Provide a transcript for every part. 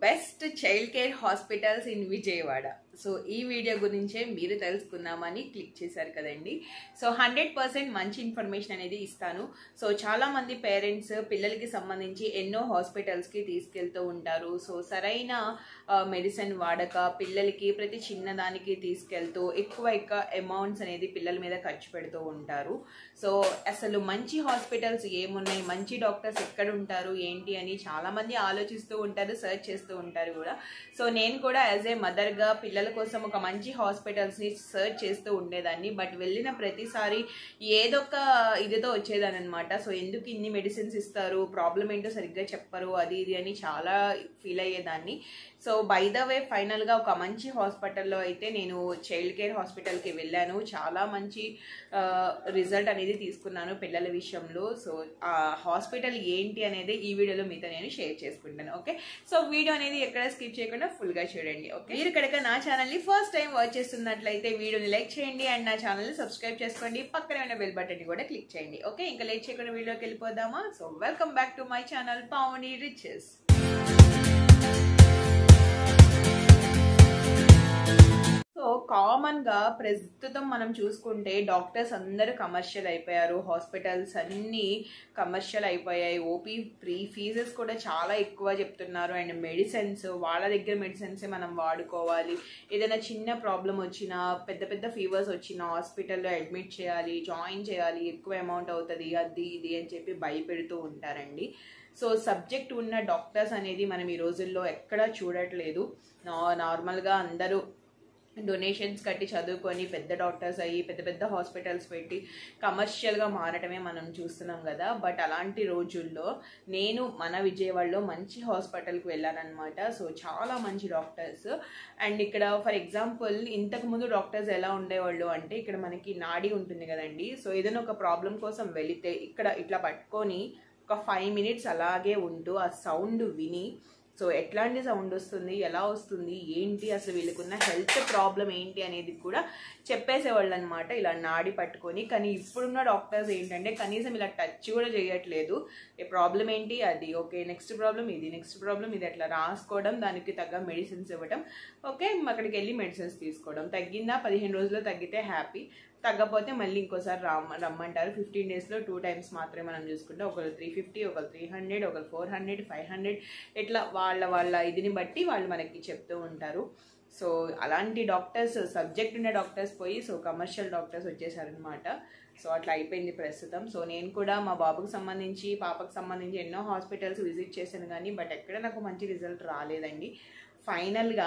best child care hospitals in Vijayawada so ఈ video గురించే మీరు తెలుసుకుందామని క్లిక్ చేశారు కదండి సో హండ్రెడ్ పర్సెంట్ మంచి ఇన్ఫర్మేషన్ అనేది ఇస్తాను సో చాలా మంది పేరెంట్స్ పిల్లలకి సంబంధించి ఎన్నో హాస్పిటల్స్కి తీసుకెళ్తూ ఉంటారు సో సరైన మెడిసిన్ వాడక పిల్లలకి ప్రతి చిన్నదానికి తీసుకెళ్తూ ఎక్కువ ఎక్కువ అమౌంట్స్ అనేది పిల్లల మీద ఖర్చు పెడుతూ ఉంటారు సో అసలు మంచి హాస్పిటల్స్ ఏమున్నాయి మంచి డాక్టర్స్ ఎక్కడ ఉంటారు ఏంటి అని చాలా మంది ఆలోచిస్తూ ఉంటారు సర్చ్ చేస్తూ ఉంటారు కూడా సో నేను కూడా యాజ్ ఏ మదర్గా పిల్లల కోసం ఒక మంచి హాస్పిటల్స్ని సర్చ్ చేస్తూ ఉండేదాన్ని బట్ వెళ్ళిన ప్రతిసారి ఏదో ఒక ఇదితో వచ్చేదాని అనమాట సో ఎందుకు ఇన్ని మెడిసిన్స్ ఇస్తారు ప్రాబ్లం ఏంటో సరిగ్గా చెప్పరు అది ఇది అని చాలా ఫీల్ అయ్యేదాన్ని సో బై ద వే ఫైనల్గా ఒక మంచి హాస్పిటల్లో అయితే నేను చైల్డ్ కేర్ హాస్పిటల్కి వెళ్ళాను చాలా మంచి రిజల్ట్ అనేది తీసుకున్నాను పిల్లల విషయంలో సో ఆ హాస్పిటల్ ఏంటి అనేది ఈ వీడియోలో మీతో నేను షేర్ చేసుకుంటాను ఓకే సో వీడియో అనేది ఎక్కడ స్కిప్ చేయకుండా ఫుల్గా చూడండి ఓకే మీరు కనుక నా ఛానల్ని ఫస్ట్ టైం వాచ్ చేస్తున్నట్లయితే వీడియోని లైక్ చేయండి అండ్ నా ఛానల్ని సబ్స్క్రైబ్ చేసుకోండి పక్కనే ఉన్న బెల్ బటన్ని కూడా క్లిక్ చేయండి ఓకే ఇంకా లేట్ చేయకుండా వీడియోకి వెళ్ళిపోదామా so welcome back to my channel Pavani riches so కామన్గా ప్రస్తుతం మనం చూసుకుంటే డాక్టర్స్ అందరూ కమర్షియల్ అయిపోయారు హాస్పిటల్స్ అన్నీ కమర్షియల్ అయిపోయాయి ఓపీ ఫ్రీ ఫీజెస్ కూడా చాలా ఎక్కువ చెప్తున్నారు అండ్ మెడిసిన్స్ వాళ్ళ దగ్గర మెడిసిన్సే మనం వాడుకోవాలి ఏదైనా చిన్న ప్రాబ్లం వచ్చినా పెద్ద పెద్ద ఫీవర్స్ వచ్చినా హాస్పిటల్లో అడ్మిట్ చేయాలి జాయిన్ చేయాలి ఎక్కువ అమౌంట్ అవుతుంది అది ఇది అని చెప్పి భయపెడుతూ ఉంటారండి సో సబ్జెక్ట్ ఉన్న డాక్టర్స్ అనేది మనం ఈ రోజుల్లో ఎక్కడా చూడట్లేదు నార్మల్గా అందరూ డొనేషన్స్ కట్టి చదువుకొని పెద్ద డాక్టర్స్ అయ్యి పెద్ద పెద్ద హాస్పిటల్స్ పెట్టి కమర్షియల్గా మారటమే మనం చూస్తున్నాం కదా బట్ అలాంటి రోజుల్లో నేను మన విజయవాడలో మంచి హాస్పిటల్కి వెళ్ళానమాట సో చాలా మంచి డాక్టర్స్ అండ్ ఇక్కడ ఫర్ ఎగ్జాంపుల్ ఇంతకుముందు డాక్టర్స్ ఎలా ఉండేవాళ్ళు అంటే ఇక్కడ మనకి నాడి ఉంటుంది కదండి సో ఏదైనా ఒక ప్రాబ్లం కోసం వెళితే ఇక్కడ ఇట్లా పట్టుకొని ఒక ఫైవ్ మినిట్స్ అలాగే ఉంటూ ఆ సౌండ్ విని సో ఎట్లాంటి సౌండ్ వస్తుంది ఎలా వస్తుంది ఏంటి అసలు వీళ్ళకున్న హెల్త్ ప్రాబ్లం ఏంటి అనేది కూడా చెప్పేసేవాళ్ళు అనమాట ఇలా నాడి పట్టుకొని కానీ ఇప్పుడున్న డాక్టర్స్ ఏంటంటే కనీసం ఇలా టచ్ కూడా చేయట్లేదు ఏ ప్రాబ్లం ఏంటి అది ఓకే నెక్స్ట్ ప్రాబ్లం ఇది నెక్స్ట్ ప్రాబ్లం ఇది అట్లా రాసుకోవడం దానికి తగ్గ మెడిసిన్స్ ఇవ్వడం ఓకే అక్కడికి వెళ్ళి మెడిసిన్స్ తీసుకోవడం తగ్గిందా పదిహేను రోజుల్లో తగ్గితే హ్యాపీ తగ్గపోతే మళ్ళీ ఇంకోసారి రమ్మ రమ్మంటారు ఫిఫ్టీన్ డేస్లో టూ టైమ్స్ మాత్రమే మనం చూసుకుంటే ఒకరు త్రీ ఫిఫ్టీ ఒకరు త్రీ హండ్రెడ్ ఒకరు ఫోర్ హండ్రెడ్ ఫైవ్ హండ్రెడ్ ఇట్లా వాళ్ళ వాళ్ళ ఇదిని బట్టి వాళ్ళు మనకి చెప్తూ ఉంటారు సో అలాంటి డాక్టర్స్ సబ్జెక్ట్ ఉన్న డాక్టర్స్ పోయి సో కమర్షియల్ డాక్టర్స్ వచ్చేసారనమాట సో అట్లా అయిపోయింది ప్రస్తుతం సో నేను కూడా మా బాబుకి సంబంధించి పాపకు సంబంధించి ఎన్నో హాస్పిటల్స్ విజిట్ చేశాను కానీ బట్ ఎక్కడ నాకు మంచి రిజల్ట్ రాలేదండి ఫైనల్గా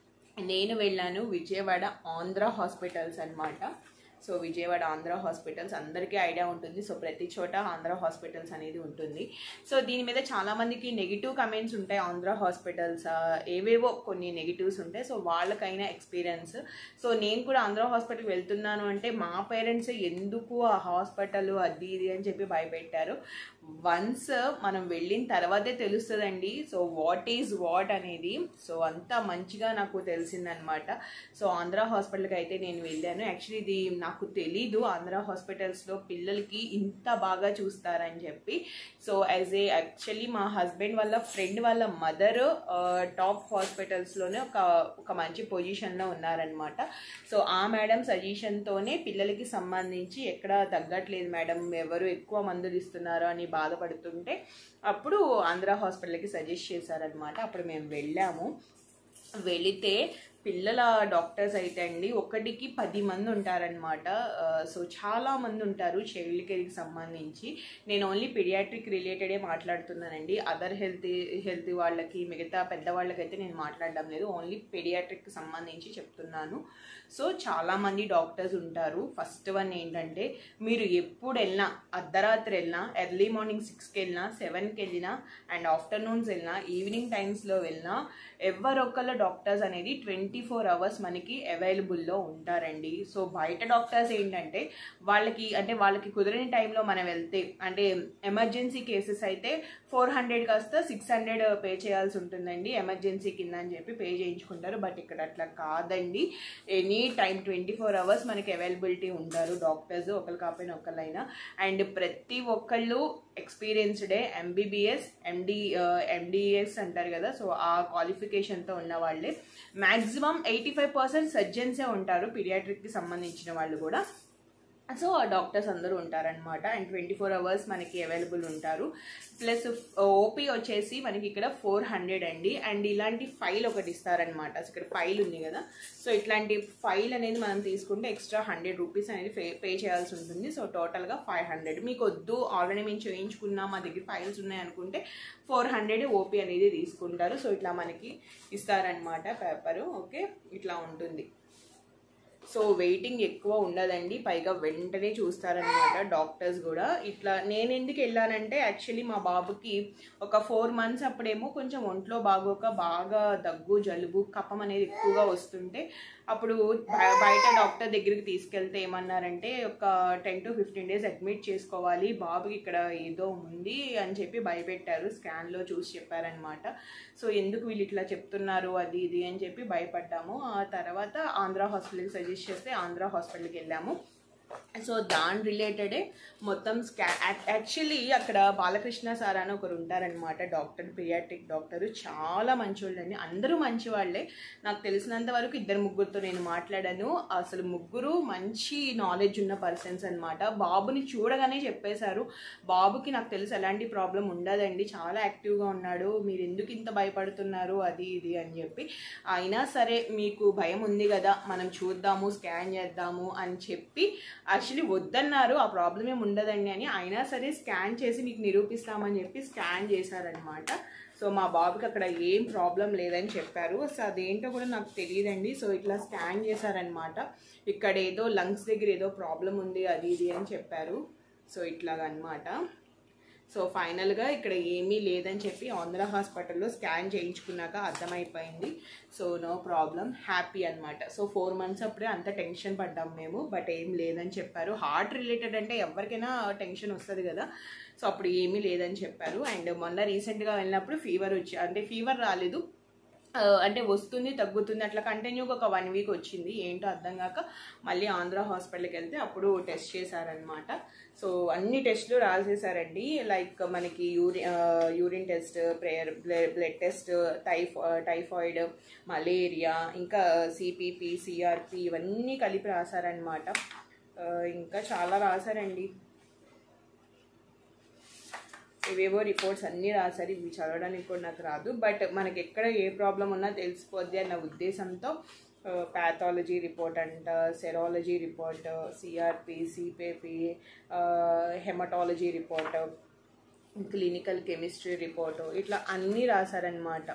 నేను వెళ్ళాను విజయవాడ ఆంధ్ర హాస్పిటల్స్ అనమాట సో విజయవాడ ఆంధ్ర హాస్పిటల్స్ అందరికీ ఐడియా ఉంటుంది సో ప్రతి చోట ఆంధ్ర హాస్పిటల్స్ అనేది ఉంటుంది సో దీని మీద చాలామందికి నెగిటివ్ కమెంట్స్ ఉంటాయి ఆంధ్ర హాస్పిటల్స్ ఏవేవో కొన్ని నెగిటివ్స్ ఉంటాయి సో వాళ్ళకైనా ఎక్స్పీరియన్స్ సో నేను కూడా ఆంధ్ర హాస్పిటల్కి వెళ్తున్నాను అంటే మా పేరెంట్స్ ఎందుకు ఆ హాస్పిటల్ అది ఇది అని చెప్పి భయపెట్టారు వన్స్ మనం వెళ్ళిన తర్వాతే తెలుస్తుందండి సో వాట్ ఈజ్ వాట్ అనేది సో అంత మంచిగా నాకు తెలిసిందనమాట సో ఆంధ్ర హాస్పిటల్కి అయితే నేను వెళ్ళాను యాక్చువల్లీ ఇది నాకు తెలీదు ఆంధ్ర హాస్పిటల్స్లో పిల్లలకి ఇంత బాగా చూస్తారని చెప్పి సో యాజ్ ఏ యాక్చువల్లీ మా హస్బెండ్ వాళ్ళ ఫ్రెండ్ వాళ్ళ మదర్ టాప్ హాస్పిటల్స్లోనే ఒక ఒక మంచి పొజిషన్లో ఉన్నారనమాట సో ఆ మేడం సజెషన్తోనే పిల్లలకి సంబంధించి ఎక్కడ తగ్గట్లేదు మేడం ఎవరు ఎక్కువ మందులు ఇస్తున్నారు అని బాధపడుతుంటే అప్పుడు ఆంధ్ర హాస్పిటల్కి సజెస్ట్ చేశారనమాట అప్పుడు మేము వెళ్ళాము వెళితే పిల్లల డాక్టర్స్ అయితే అండి ఒకటికి పది మంది ఉంటారనమాట సో చాలా మంది ఉంటారు చైల్డ్ కేర్కి సంబంధించి నేను ఓన్లీ పిడియాట్రిక్ రిలేటెడే మాట్లాడుతున్నానండి అదర్ హెల్త్ హెల్త్ వాళ్ళకి మిగతా పెద్దవాళ్ళకైతే నేను మాట్లాడడం లేదు ఓన్లీ పిడియాట్రిక్ సంబంధించి చెప్తున్నాను సో చాలామంది డాక్టర్స్ ఉంటారు ఫస్ట్ వన్ ఏంటంటే మీరు ఎప్పుడు వెళ్ళినా అర్ధరాత్రి వెళ్ళినా ఎర్లీ మార్నింగ్ సిక్స్కి వెళ్ళినా సెవెన్కి వెళ్ళినా అండ్ ఆఫ్టర్నూన్స్ వెళ్ళినా ఈవినింగ్ టైమ్స్లో వెళ్ళినా ఎవరొక్కళ్ళ డాక్టర్స్ అనేది ట్వంటీ ట్వంటీ ఫోర్ అవర్స్ మనకి అవైలబుల్లో ఉంటారండి సో బయట డాక్టర్స్ ఏంటంటే వాళ్ళకి అంటే వాళ్ళకి కుదరని టైంలో మనం వెళ్తే అంటే ఎమర్జెన్సీ కేసెస్ అయితే ఫోర్ హండ్రెడ్ కాస్త సిక్స్ హండ్రెడ్ పే చేయాల్సి ఉంటుందండి ఎమర్జెన్సీ కింద అని చెప్పి పే చేయించుకుంటారు బట్ ఇక్కడ అట్లా కాదండి any time twenty four hours మనకి అవైలబిలిటీ ఉంటారు డాక్టర్స్ ఒకరు కాకపోయినా ఒకళ్ళైనా అండ్ ప్రతి ఒక్కళ్ళు ఎక్స్పీరియన్స్డే ఎంబీబీఎస్ ఎండి ఎండిఎస్ అంటారు కదా సో ఆ క్వాలిఫికేషన్తో ఉన్న వాళ్ళే మ్యాక్సిమం ఎయిటీ ఫైవ్ పర్సెంట్ సర్జన్సే ఉంటారు పీడియాట్రిక్కి సంబంధించిన వాళ్ళు కూడా సో ఆ డాక్టర్స్ అందరూ ఉంటారనమాట అండ్ ట్వంటీ ఫోర్ అవర్స్ మనకి అవైలబుల్ ఉంటారు ప్లస్ ఓపీ వచ్చేసి మనకి ఇక్కడ ఫోర్ హండ్రెడ్ అండి అండ్ ఇలాంటి ఫైల్ ఒకటి ఇస్తారనమాట సో ఇక్కడ ఫైల్ ఉంది కదా సో ఇట్లాంటి ఫైల్ అనేది మనం తీసుకుంటే ఎక్స్ట్రా హండ్రెడ్ రూపీస్ అనేది పే పే చేయాల్సి ఉంటుంది సో టోటల్గా ఫైవ్ హండ్రెడ్ మీకు వద్దు ఆల్రెడీ మేము చేయించుకున్నాం మా దగ్గర ఫైల్స్ ఉన్నాయి అనుకుంటే ఫోర్ హండ్రెడ్ ఓపీ అనేది తీసుకుంటారు సో ఇట్లా మనకి ఇస్తారనమాట పేపరు ఓకే ఇట్లా ఉంటుంది సో వెయిటింగ్ ఎక్కువ ఉండదండి పైగా వెంటనే చూస్తారనమాట డాక్టర్స్ కూడా ఇట్లా నేను ఎందుకు వెళ్ళానంటే యాక్చువల్లీ మా బాబుకి ఒక ఫోర్ మంత్స్ అప్పుడేమో కొంచెం ఒంట్లో బాగోక బాగా దగ్గు జలుబు కఫం అనేది ఎక్కువగా వస్తుంటే అప్పుడు బయ- బయట డాక్టర్ దగ్గరికి తీసుకెళ్తే ఏమన్నారంటే ఒక ten to fifteen days admit చేసుకోవాలి బాబుకి ఇక్కడ ఏదో ఉంది అని చెప్పి భయపెట్టారు స్కాన్లో చూసి చెప్పారనమాట సో ఎందుకు వీళ్ళు ఇట్లా చెప్తున్నారు అది ఇది అని చెప్పి భయపడ్డాము ఆ తర్వాత ఆంధ్ర హాస్పిటల్కి సజెస్ట్ చేస్తే ఆంధ్ర హాస్పిటల్కి వెళ్ళాము సో దాని రిలేటెడే మొత్తం స్కా యాక్చువల్లీ అక్కడ బాలకృష్ణ సార్ అని ఒకరు ఉంటారనమాట డాక్టర్ పిరియాట్రిక్ డాక్టర్ చాలా మంచివాళ్ళండి అందరూ మంచి వాళ్ళే నాకు తెలిసినంత వరకు ఇద్దరు ముగ్గురితో నేను మాట్లాడాను అసలు ముగ్గురు మంచి నాలెడ్జ్ ఉన్న పర్సన్స్ అనమాట బాబుని చూడగానే చెప్పేశారు బాబుకి నాకు తెలిసి ఎలాంటి ప్రాబ్లం ఉండదండి చాలా యాక్టివ్గా ఉన్నాడు మీరు ఎందుకు ఇంత భయపడుతున్నారు అది ఇది అని చెప్పి అయినా సరే మీకు భయం ఉంది కదా మనం చూద్దాము స్కాన్ చేద్దాము అని చెప్పి యాక్చువల్లీ వద్దన్నారు ఆ ప్రాబ్లం ఏమి ఉండదండి అని అయినా సరే స్కాన్ చేసి మీకు నిరూపిస్తామని చెప్పి స్కాన్ చేశారనమాట సో మా బాబుకి అక్కడ ఏం ప్రాబ్లం లేదని చెప్పారు సో అదేంటో కూడా నాకు తెలియదండి సో ఇట్లా స్కాన్ చేశారనమాట ఇక్కడ ఏదో లంగ్స్ దగ్గర ఏదో ప్రాబ్లం ఉంది అది ఇది అని చెప్పారు సో ఇట్లాగనమాట సో ఫైనల్గా ఇక్కడ ఏమీ లేదని చెప్పి ఆంధ్ర హాస్పిటల్లో స్కాన్ చేయించుకున్నాక అర్థమైపోయింది సో నో ప్రాబ్లం హ్యాపీ అనమాట సో ఫోర్ మంత్స్ అప్పుడే అంత టెన్షన్ పడ్డాం మేము బట్ ఏం లేదని చెప్పారు హార్ట్ రిలేటెడ్ అంటే ఎవరికైనా టెన్షన్ వస్తుంది కదా సో అప్పుడు ఏమీ లేదని చెప్పారు అండ్ మొన్న రీసెంట్గా వెళ్ళినప్పుడు ఫీవర్ వచ్చి అంటే ఫీవర్ రాలేదు ఆ, అంటే వస్తుంది తగ్గుతుంది అట్లా కంటిన్యూగా ఒక వన్ వీక్ వచ్చింది ఏంటో అర్థం కాక మళ్ళీ ఆంధ్ర హాస్పిటల్కి వెళ్తే అప్పుడు టెస్ట్ చేశారనమాట సో అన్ని టెస్ట్లు రాసేసారండి లైక్ మనకి యూరి యూరిన్ టెస్ట్ ప్రేయర్ బ్లడ్ టెస్ట్ టైఫా టైఫాయిడ్ మలేరియా ఇంకా సిపిపి సిఆర్పి ఇవన్నీ కలిపి రాశారనమాట ఆ, ఇంకా చాలా రాశారండి ఇవేవో రిపోర్ట్స్ అన్నీ రాశారు ఇవి చదవడానికి కూడా నాకు రాదు బట్ మనకి ఎక్కడ ఏ ప్రాబ్లం ఉన్నా తెలిసిపోద్ది అన్న ఉద్దేశంతో ప్యాథాలజీ రిపోర్ట్ అంట serology report CRP CPP haematology report clinical chemistry report ఇట్లా అన్నీ రాశారనమాట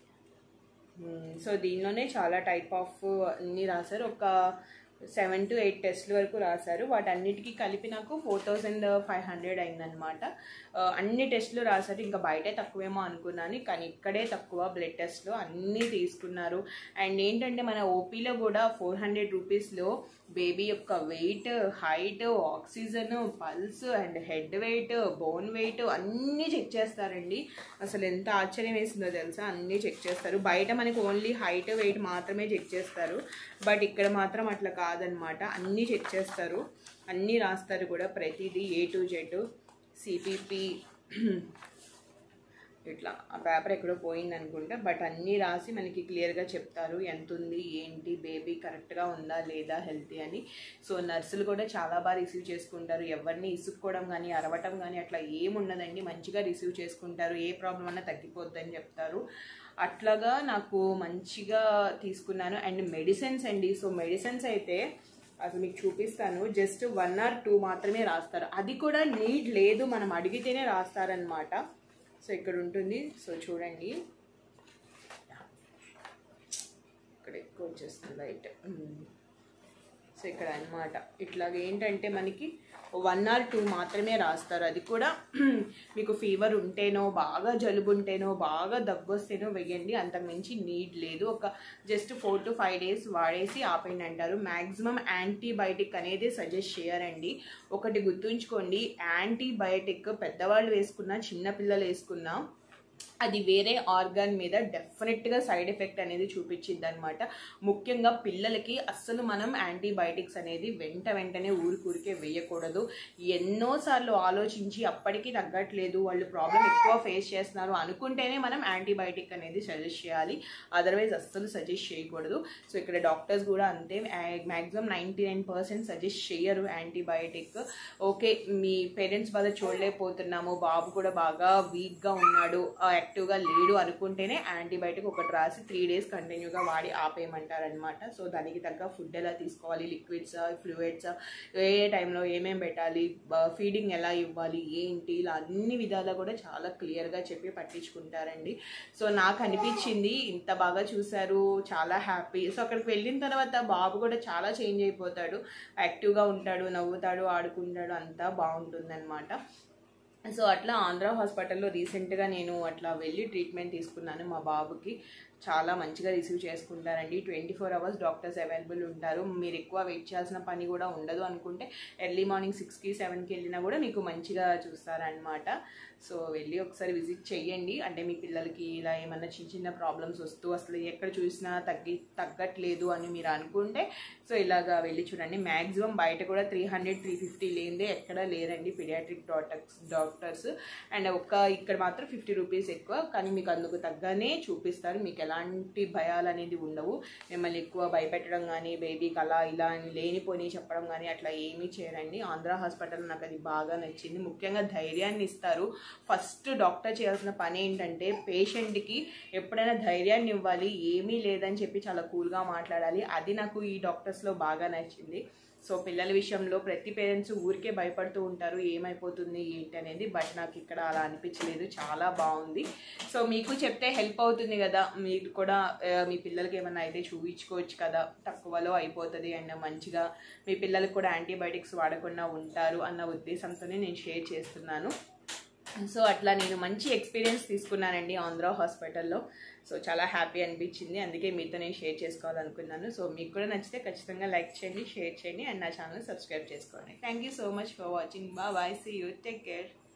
సో దీనిలోనే చాలా టైప్ ఆఫ్ అన్నీ రాశారు ఒక సెవెన్ టు ఎయిట్ టెస్ట్ల వరకు రాశారు వాటన్నిటికీ కలిపి నాకు ఫోర్ థౌజండ్ ఫైవ్ హండ్రెడ్ అయిందనమాట ఆ, అన్ని టెస్ట్లు రాశారు ఇంకా బయటే తక్కువేమో అనుకున్నాను కానీ ఇక్కడే తక్కువ బ్లడ్ టెస్ట్లు అన్నీ తీసుకున్నారు అండ్ ఏంటంటే మన ఓపీలో కూడా ఫోర్ హండ్రెడ్ రూపీస్లో బేబీ యొక్క weight height oxygen pulse and head weight bone weight అన్నీ చెక్ చేస్తారండి అసలు ఎంత ఆశ్చర్యం వేసిందో తెలుసా అన్నీ చెక్ చేస్తారు బయట మనకి ఓన్లీ హైట్ వెయిట్ మాత్రమే చెక్ చేస్తారు బట్ ఇక్కడ మాత్రం అట్లా కాదనమాట అన్నీ చెక్ చేస్తారు అన్నీ రాస్తారు కూడా ప్రతిదీ ఏ టు జెడ్ సిపిపి ఇట్లా ఆ పేపర్ ఎక్కడో పోయింది అనుకుంటా బట్ అన్నీ రాసి మనకి క్లియర్గా చెప్తారు ఎంత ఉంది ఏంటి బేబీ కరెక్ట్గా ఉందా లేదా హెల్తీ అని సో నర్సులు కూడా చాలా బాగా రిసీవ్ చేసుకుంటారు ఎవరిని ఇసుక్కోవడం కానీ అరవటం కానీ అట్లా ఏముండదండి మంచిగా రిసీవ్ చేసుకుంటారు ఏ ప్రాబ్లం అన్నా తగ్గిపోద్దని చెప్తారు అట్లాగా నాకు మంచిగా తీసుకున్నాను అండ్ మెడిసిన్స్ అండి సో మెడిసిన్స్ అయితే అసలు మీకు చూపిస్తాను జస్ట్ వన్ ఆర్ టూ మాత్రమే రాస్తారు అది కూడా నీడ్ లేదు మనం అడిగితేనే రాస్తారనమాట సో ఇక్కడ ఉంటుంది సో చూడండి ఇక్కడ ఎక్కువ వచ్చేస్తుంది లైట్ సో ఇక్కడ అన్నమాట ఇట్లాగ ఏంటంటే మనకి వన్ ఆర్ టూ మాత్రమే రాస్తారు అది కూడా మీకు ఫీవర్ ఉంటేనో బాగా జలుబు ఉంటేనో బాగా దగ్గు వస్తేనో వేయండి అంతకుమించి నీడ్ లేదు ఒక just four to five days వాడేసి ఆపేయండి అంటారు మ్యాక్సిమం యాంటీబయాటిక్ అనేది సజెస్ట్ చేయరండి ఒకటి గుర్తుంచుకోండి యాంటీబయాటిక్ పెద్దవాళ్ళు వేసుకున్నా చిన్నపిల్లలు వేసుకున్నా అది వేరే ఆర్గాన్ మీద డెఫినెట్గా సైడ్ ఎఫెక్ట్ అనేది చూపించింది అనమాట ముఖ్యంగా పిల్లలకి అస్సలు మనం యాంటీబయాటిక్స్ అనేది వెంట వెంటనే ఊరికూరికే వేయకూడదు ఎన్నోసార్లు ఆలోచించి అప్పటికి తగ్గట్లేదు వాళ్ళు ప్రాబ్లం ఎక్కువ ఫేస్ చేస్తున్నారు అనుకుంటేనే మనం యాంటీబయాటిక్ అనేది సజెస్ట్ చేయాలి అదర్వైజ్ అస్సలు సజెస్ట్ చేయకూడదు సో ఇక్కడ డాక్టర్స్ కూడా అంతే maximum ninety nine percent suggest చేయరు యాంటీబయాటిక్ ఓకే మీ పేరెంట్స్ బాగా చూడలేకపోతున్నాము బాబు కూడా బాగా వీక్గా ఉన్నాడు యాక్టివ్గా లేడు అనుకుంటేనే యాంటీబయాటిక్ ఒకటి రాసి త్రీ డేస్ కంటిన్యూగా వాడి ఆపేయమంటారనమాట సో దానికి తగ్గ ఫుడ్ ఎలా తీసుకోవాలి లిక్విడ్స్ ఫ్లూయిడ్స్ ఏ ఏ టైంలో ఏమేమి పెట్టాలి ఫీడింగ్ ఎలా ఇవ్వాలి ఏంటి ఇలా అన్ని విధాలా కూడా చాలా క్లియర్గా చెప్పి పట్టించుకుంటారండి సో నాకు అనిపించింది ఇంత బాగా చూశారు చాలా హ్యాపీ సో అక్కడికి వెళ్ళిన తర్వాత బాబు కూడా చాలా చేంజ్ అయిపోతాడు యాక్టివ్గా ఉంటాడు నవ్వుతాడు ఆడుకుంటాడు అంతా బాగుంటుందన్నమాట సో అట్లా ఆంధ్ర హాస్పిటల్లో రీసెంట్గా నేను అట్లా వెళ్ళి ట్రీట్మెంట్ తీసుకున్నాను మా బాబుకి చాలా మంచిగా రిసీవ్ చేసుకుంటారండి twenty four hours doctors available ఉంటారు మీరు ఎక్కువ వెయిట్ చేయాల్సిన పని కూడా ఉండదు అనుకుంటే ఎర్లీ మార్నింగ్ సిక్స్కి సెవెన్కి వెళ్ళినా కూడా మీకు మంచిగా చూస్తారనమాట సో వెళ్ళి ఒకసారి విజిట్ చేయండి అంటే మీ పిల్లలకి ఇలా ఏమన్నా చిన్న చిన్న ప్రాబ్లమ్స్ వస్తూ అసలు ఎక్కడ చూసినా తగ్గి తగ్గట్లేదు అని మీరు అనుకుంటే సో ఇలాగా వెళ్ళి చూడండి మ్యాక్సిమం బయట కూడా త్రీ హండ్రెడ్ త్రీ ఫిఫ్టీ లేనిదే ఎక్కడా లేరండి పిడియాట్రిక్ డాక్టర్స్ డాక్టర్స్ అండ్ ఒక్క ఇక్కడ మాత్రం ఫిఫ్టీ రూపీస్ ఎక్కువ కానీ మీకు అందుకు తగ్గనే చూపిస్తారు మీకు ఎలాంటి భయాలు అనేది ఉండవు మిమ్మల్ని ఎక్కువ భయపెట్టడం కానీ బేబీకి అలా ఇలా అని లేనిపోని చెప్పడం కానీ అట్లా ఏమీ చేయరండి ఆంధ్ర హాస్పిటల్ నాకు అది బాగా నచ్చింది ముఖ్యంగా ధైర్యాన్ని ఇస్తారు ఫస్ట్ డాక్టర్ చేయాల్సిన పని ఏంటంటే పేషెంట్కి ఎప్పుడైనా ధైర్యాన్ని ఇవ్వాలి ఏమీ లేదని చెప్పి చాలా కూల్గా మాట్లాడాలి అది నాకు ఈ డాక్టర్స్లో బాగా నచ్చింది సో పిల్లల విషయంలో ప్రతి పేరెంట్స్ ఊరికే భయపడుతూ ఉంటారు ఏమైపోతుంది ఏంటి అనేది బట్ నాకు ఇక్కడ అలా అనిపించలేదు చాలా బాగుంది సో మీకు చెప్తే హెల్ప్ అవుతుంది కదా మీరు కూడా ఆ, మీ పిల్లలకి ఏమైనా అయితే చూపించుకోవచ్చు కదా తక్కువలో అయిపోతుంది అండ్ మంచిగా మీ పిల్లలకు కూడా యాంటీబయాటిక్స్ వాడకుండా ఉంటారు అన్న ఉద్దేశంతోనే నేను షేర్ చేస్తున్నాను సో అట్లా నేను మంచి ఎక్స్పీరియన్స్ తీసుకున్నానండి ఆంధ్ర హాస్పిటల్లో సో చాలా హ్యాపీ అనిపించింది అందుకే మీతో నేను షేర్ చేసుకోవాలనుకున్నాను సో మీకు కూడా నచ్చితే ఖచ్చితంగా లైక్ చేయండి షేర్ చేయండి అండ్ నా ఛానల్ సబ్స్క్రైబ్ చేసుకోండి thank you so much for watching bye bye see you take care